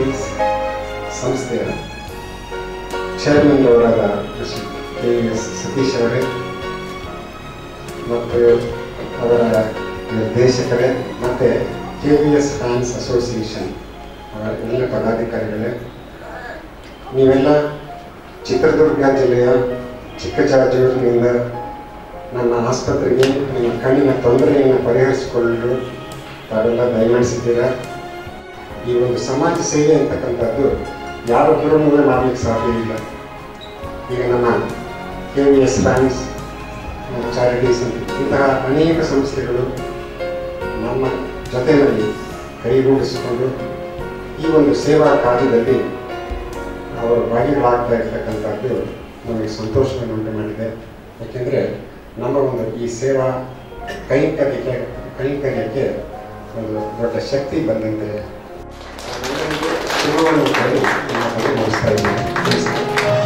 Properties ಸಂಸ್ಥೆಯ chairman ಅವರಾದ Shri K S Satish ಅವರೇ ಮತ್ತು ಅವರ ನಿರ್ದೇಶಕರೇ ಮತ್ತು K V S fans association ಅವರ ಎಲ್ಲ ಪದಾಧಿಕಾರಿಗಳೇ ನೀವೆಲ್ಲ ಚಿತ್ರದುರ್ಗ ಜಿಲ್ಲೆಯ ಚಿಕ್ಕಜಾಜೂರಿನಿಂದ ನನ್ನ ಆಸ್ಪತ್ರೆಗೆ ನಿಮ್ಮ ಕಣ್ಣಿನ ತೊಂದರೆಯನ್ನು ಪರಿಹರಿಸಿಕೊಳ್ಳಲು ತಾವೆಲ್ಲ ದಯಮಾಡಿಸಿದ್ದೀರಾ ಈ ಒಂದು ಸಮಾಜ ಸೇವೆ ಅಂತಕ್ಕಂಥದ್ದು ಯಾರೊಬ್ಬರೂ ಮಾಡಲಿಕ್ಕೆ ಸಾಧ್ಯ ಇಲ್ಲ ಈಗ ನಮ್ಮ K V S fans charities ಇಂತಹ ಅನೇಕ ಸಂಸ್ಥೆಗಳು ನಮ್ಮ ಜೊತೆಯಲ್ಲಿ ಕೈಗೂಡಿಸಿಕೊಂಡು ಈ ಒಂದು ಸೇವಾ ಕಾರ್ಯದಲ್ಲಿ ಅವರು ಭಾಗಿಗಳಾಗ್ತಾ ಇರ್ತಕ್ಕಂಥದ್ದು ನಮಗೆ ಸಂತೋಷವನ್ನು ಉಂಟು ಮಾಡಿದೆ ಯಾಕೆಂದರೆ ನಮ್ಮ ಒಂದು ಈ ಸೇವಾ ಕೈಂಕರ್ಯಕ್ಕೆ ಕೈಂಕರ್ಯಕ್ಕೆ ಒಂದು ದೊಡ್ಡ ಶಕ್ತಿ ಬಂದಂತೆ ಎಲ್ಲರಿಗೂ ಶುಭವನ್ನು ಕೋರಿ ನನ್ನ ಬಗ್ಗೆ ಮುಗಿಸ್ತಾ ಇದ್ದೀನಿ ನಮಸ್ಕಾರ.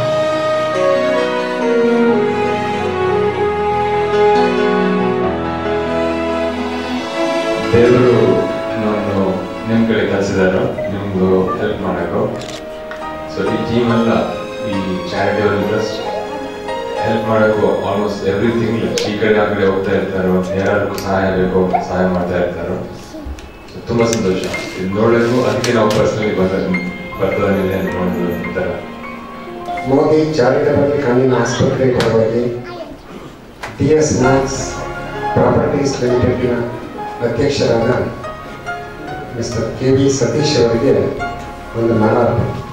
ದೇವರು ನಾನು ನಿಮ್ಮ ಕಡೆ ಕಳಿಸಿದಾರೋ ನಿಮ್ಗೆ ಹೆಲ್ಪ್ ಮಾಡೋಕ್ಕೂ ಸೊ ಈ ಟೀಮ್ ಎಲ್ಲ ಈ ಚಾರಿಟೇಬಲ್ ಟ್ರಸ್ಟ್ ಹೆಲ್ಪ್ ಮಾಡೋಕ್ಕೂ ಆಲ್ಮೋಸ್ಟ್ ಎವ್ರಿ ತಿಂಗಳು ಈ ಕಡೆ ಆ ಕಡೆ ಹೋಗ್ತಾ ಇರ್ತಾರೋ ಯಾರು ಸಹಾಯ ಬೇಕು ಸಹಾಯ ಮಾಡ್ತಾ ಇರ್ತಾರೋ ಸೊ ತುಂಬ ಸಂತೋಷ ಇದು ನೋಡಿದ್ರು ಅದಕ್ಕೆ ನಾವು ಪರ್ಸನಲಿ ಬಂದ ಬರ್ತದೆ ಅಂತ ನೋಡಿದ್ರು ಒಂಥರ ಮೋದಿ ಚಾರಿಟಬಲ್ ಕಣ್ಣಿನ ಆಸ್ಪತ್ರೆ ಪರವಾಗಿ ಟಿ ಎಸ್ ಮ್ಯಾಕ್ಸ್ ಪ್ರಾಪರ್ಟೀಸ್ ಲಿಮಿಟೆಡ್ನ ಅಧ್ಯಕ್ಷರಾದ ಮಿಸ್ಟರ್ ಕೆ ವಿ ಸತೀಶ್ ಅವರಿಗೆ ಒಂದು ಮಾಲಾರ್ಪಣೆ